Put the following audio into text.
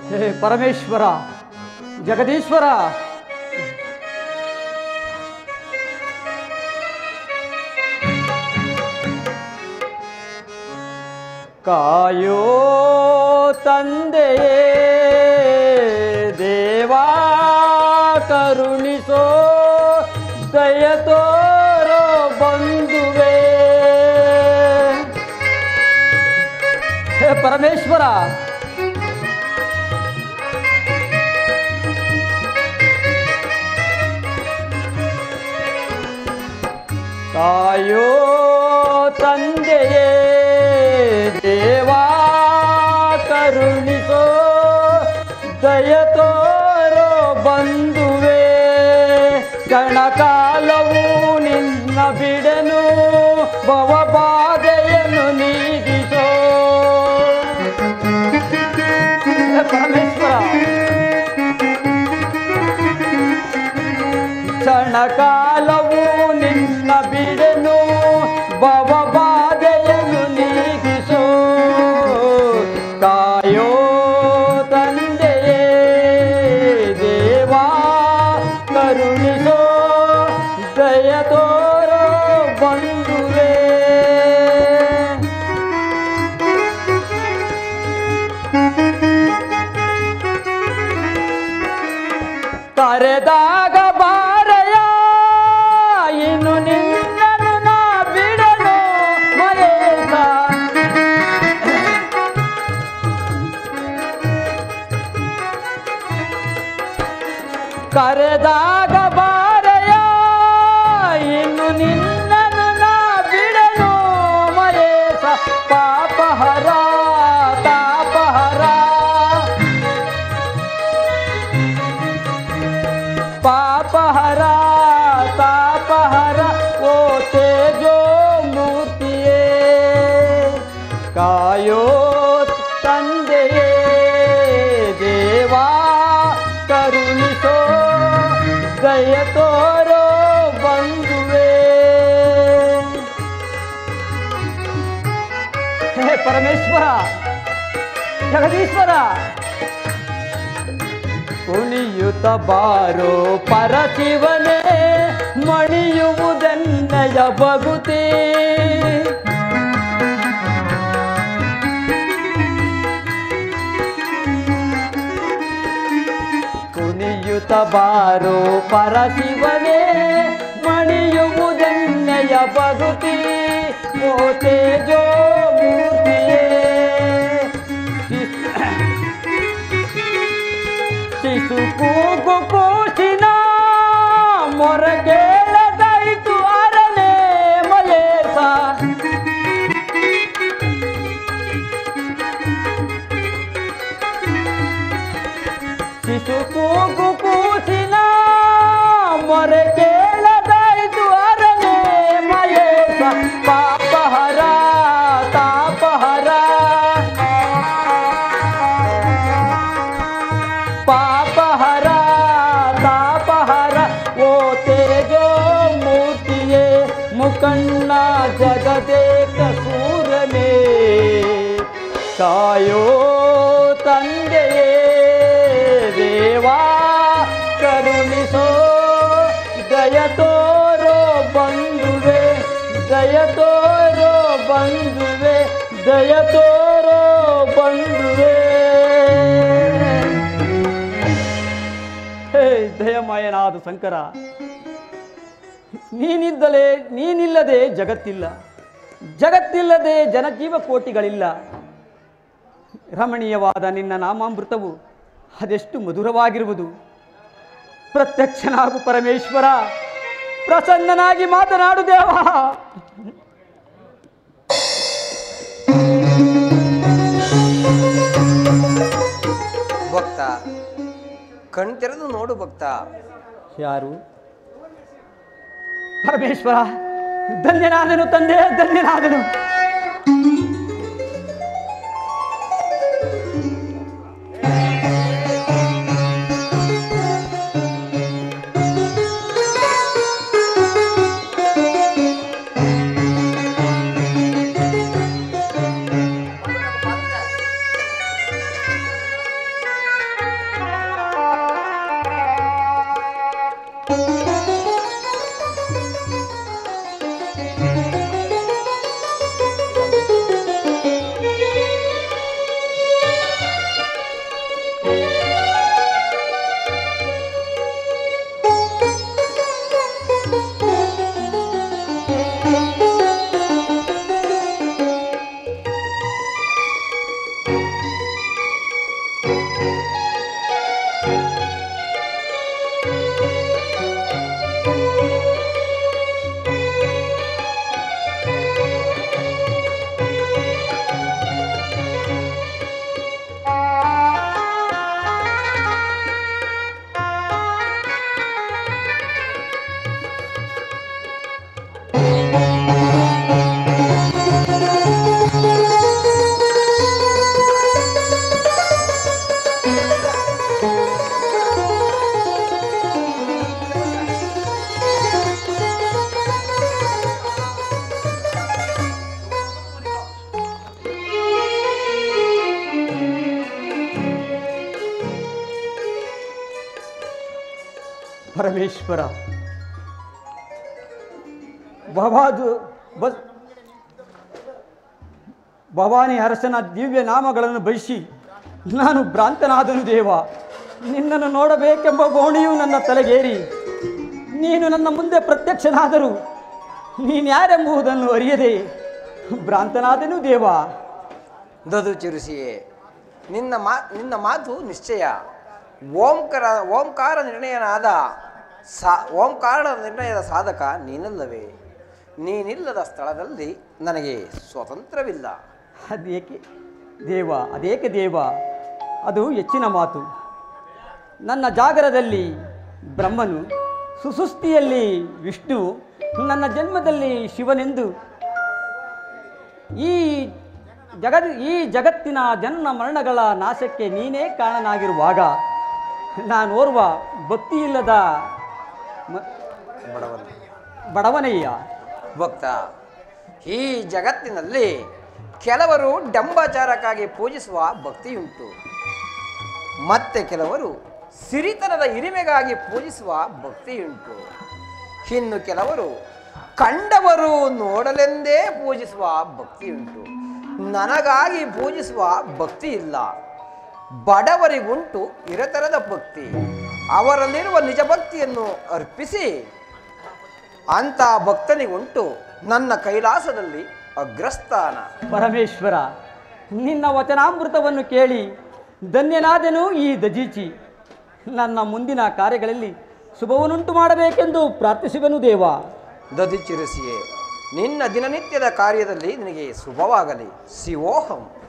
ಹೇ ಪರಮೇಶ್ವರ ಜಗದೀಶ್ವರ ಕಾಯೋ ತಂದೆಯೇ ದೇವಾ ಕರುಣಿಸೋ ದಯ ತೋರೋ ಬಂಧುವೇ ಹೇ ಪರಮೇಶ್ವರ ಕಾಯೋ ತಂದೆಯೇ ದೇವಾ ಕರುಣಿಸೋ ದಯ ತೋರೋ ಬಂಧುವೆ ಕಣಕಾಲವು ನಿನ್ನ ಬಿಡನು ಭವಬಾಧೆಯನ್ನು ನೀಗಿಸೋ ಹೇ ಪರಮೇಶ್ವರ ಕ್ಷಣಕಾಲವು ನಿನ್ನ ಬಿಡನು ಭವಬಾಧೆಯನ್ನು ನೀಗಿಸೋ ಕಾಯೋ ತಂದೆಯೇ ದೇವಾ ಕರುಣಿಸೋ ದಯ ತೋರೋ ಬಂಧುವೇ ಕರೆದಾಗ ಬಾರಯ ಇನ್ನು ನಿನ್ನನ್ನು ನಾ ಬಿಡನು ಮರೇಶ ಕರೆದಾಗ ಬಾರಯ ಇನ್ನು ನಿನ್ನನ್ನು ನಾ ಬಿಡನು ಮರೇಶ ಪಾಪಹರ ತಾಪಹರ ಪಾಪಹರ ತಾಪಹರ ಓ ತೇಜೋ ಮೂರ್ತಿಯೇ ಕಾಯೋ ತಂದೆಯೇ ದೇವಾ ಕರುಣಿಸೋ ದಯ ತೋರೋ ಬಂಧುವೇ ಹೇ ಪರಮೇಶ್ವರ ಜಗದೀಶ್ವರ ಕುಣಿಯುತ್ತ ಬಾರೋ ಪರಶಿವನೇ ಮಣಿಯುವುದೆನ್ನಯ ಬಗುತಿ ಕುಣಿಯುತ್ತ ಬಾರೋ ಪರಶಿವನೇ ಮಣಿಯುವುದೆನ್ನಯ ಬಗುತಿ ಓ ತೇಜೋ ಮೂರ್ತಿಯೇ ಶಿಶು ಕೂಗು ಕೂಸಿನ ಮೊರಗೇಳದಾಯಿತು ಅರನೇ ಮಲೇಸ ಶಿಶು ಕೂಗು ಕೂಸಿನ ಮೊರಗೇಳದಾಯಿತು ಅರನೇ ಮಲೇಸ ಪಾಪಹರ ತಾಪಹರ ಪಾಪಹರ ತಾಪಹರ ಓ ತೇಜೋ ಮೂರ್ತಿಯೇ ಮುಕಣ್ಣ ಜಗದೇಕ ಸೂರನೇ ಕಾಯೋ ತಂದೆಯೇ ದೇವಾ ಕರುಣಿಸೋ ದಯ ತೋರೋ ಬಂಧುವೆ ದಯ ತೋರೋ ಬಂಧುವೆ ದಯ ತೋರೋ ಬಂಧುವೆ ಹೇ ದಯಮಯನಾದ ಶಂಕರ ನೀನಿದ್ದಲೇ ನೀನಿಲ್ಲದೆ ಜಗತ್ತಿಲ್ಲ ಜಗತ್ತಿಲ್ಲದೆ ಜನಜೀವ ಕೋಟಿಗಳಿಲ್ಲ ರಮಣೀಯವಾದ ನಿನ್ನ ನಾಮಾಮೃತವು ಅದೆಷ್ಟು ಮಧುರವಾಗಿರುವುದು ಪ್ರತ್ಯಕ್ಷನಾಗು ಪರಮೇಶ್ವರ ಪ್ರಸನ್ನನಾಗಿ ಮಾತನಾಡು ದೇವ ಭಕ್ತ ಕಣ್ತೆರೆದು ನೋಡು ಭಕ್ತ ಯಾರು ಪರಮೇಶ್ವರ ಧನ್ಯನಾದನು ತಂದೆ ಧನ್ಯನಾದನು ಪರಮೇಶ್ವರ ಭವಾದು ಬಸ್ ಭವಾನಿ ಅರಸನ ದಿವ್ಯ ನಾಮಗಳನ್ನು ಬಯಸಿ ನಾನು ಭ್ರಾಂತನಾದನು ದೇವ ನಿನ್ನನ್ನು ನೋಡಬೇಕೆಂಬ ಗೋಣಿಯು ನನ್ನ ತಲೆಗೇರಿ ನೀನು ನನ್ನ ಮುಂದೆ ಪ್ರತ್ಯಕ್ಷನಾದರೂ ನೀನು ಯಾರೆಂಬುದನ್ನು ಅರಿಯದೆ ಭ್ರಾಂತನಾದನು ದೇವ ದದು ಚಿರುಸಿಯೇ ನಿನ್ನ ಮಾ ನಿನ್ನ ಮಾತು ನಿಶ್ಚಯ ಓಂಕಾರ ಓಂಕಾರ ನಿರ್ಣಯನಾದ ಸಾ ಓಂಕಾರ ನಿರ್ಣಯದ ಸಾಧಕ ನೀನಲ್ಲವೇ ನೀನಿಲ್ಲದ ಸ್ಥಳದಲ್ಲಿ ನನಗೆ ಸ್ವತಂತ್ರವಿಲ್ಲ ಅದೇಕೆ ದೇವ ಅದೇಕೆ ದೇವ ಅದು ಹೆಚ್ಚಿನ ಮಾತು ನನ್ನ ಜಾಗರದಲ್ಲಿ ಬ್ರಹ್ಮನು ಸುಸುಸ್ತಿಯಲ್ಲಿ ವಿಷ್ಣು ನನ್ನ ಜನ್ಮದಲ್ಲಿ ಶಿವನೆಂದು ಈ ಜಗದ್ ಈ ಜಗತ್ತಿನ ಜನ್ಮ ಮರಣಗಳ ನಾಶಕ್ಕೆ ನೀನೇ ಕಾರಣನಾಗಿರುವಾಗ ನಾನೋರ್ವ ಭಕ್ತಿಯಿಲ್ಲದ ಮ- ಬಡವನ ಬಡವನಯ್ಯ ಭಕ್ತ ಈ ಜಗತ್ತಿನಲ್ಲಿ ಕೆಲವರು ಡಂಬಾಚಾರಕ್ಕಾಗಿ ಪೂಜಿಸುವ ಭಕ್ತಿಯುಂಟು ಮತ್ತೆ ಕೆಲವರು ಸಿರಿತನದ ಹಿರಿಮೆಗಾಗಿ ಪೂಜಿಸುವ ಭಕ್ತಿಯುಂಟು ಇನ್ನು ಕೆಲವರು ಕಂಡವರು ನೋಡಲೆಂದೇ ಪೂಜಿಸುವ ಭಕ್ತಿಯುಂಟು ನನಗಾಗಿ ಪೂಜಿಸುವ ಭಕ್ತಿ ಇಲ್ಲ ಬಡವರಿಗುಂಟು ಇರತರದ ಭಕ್ತಿ ಅವರಲ್ಲಿರುವ ನಿಜ ಭಕ್ತಿಯನ್ನು ಅರ್ಪಿಸಿ ಅಂತ ಭಕ್ತನಿಗುಂಟು ನನ್ನ ಕೈಲಾಸದಲ್ಲಿ ಅಗ್ರಸ್ಥಾನ ಪರಮೇಶ್ವರ ನಿನ್ನ ವಚನಾಮೃತವನ್ನು ಕೇಳಿ ಧನ್ಯನಾದನು ಈ ದಜೀಚಿ ನನ್ನ ಮುಂದಿನ ಕಾರ್ಯಗಳಲ್ಲಿ ಶುಭವನ್ನುಂಟು ಮಾಡಬೇಕೆಂದು ಪ್ರಾರ್ಥಿಸುವೆನು ದೇವ ದಧಿಚಿರಿಸಿಯೇ ನಿನ್ನ ದಿನನಿತ್ಯದ ಕಾರ್ಯದಲ್ಲಿ ನಿನಗೆ ಶುಭವಾಗಲಿ ಶಿವೋಹಂ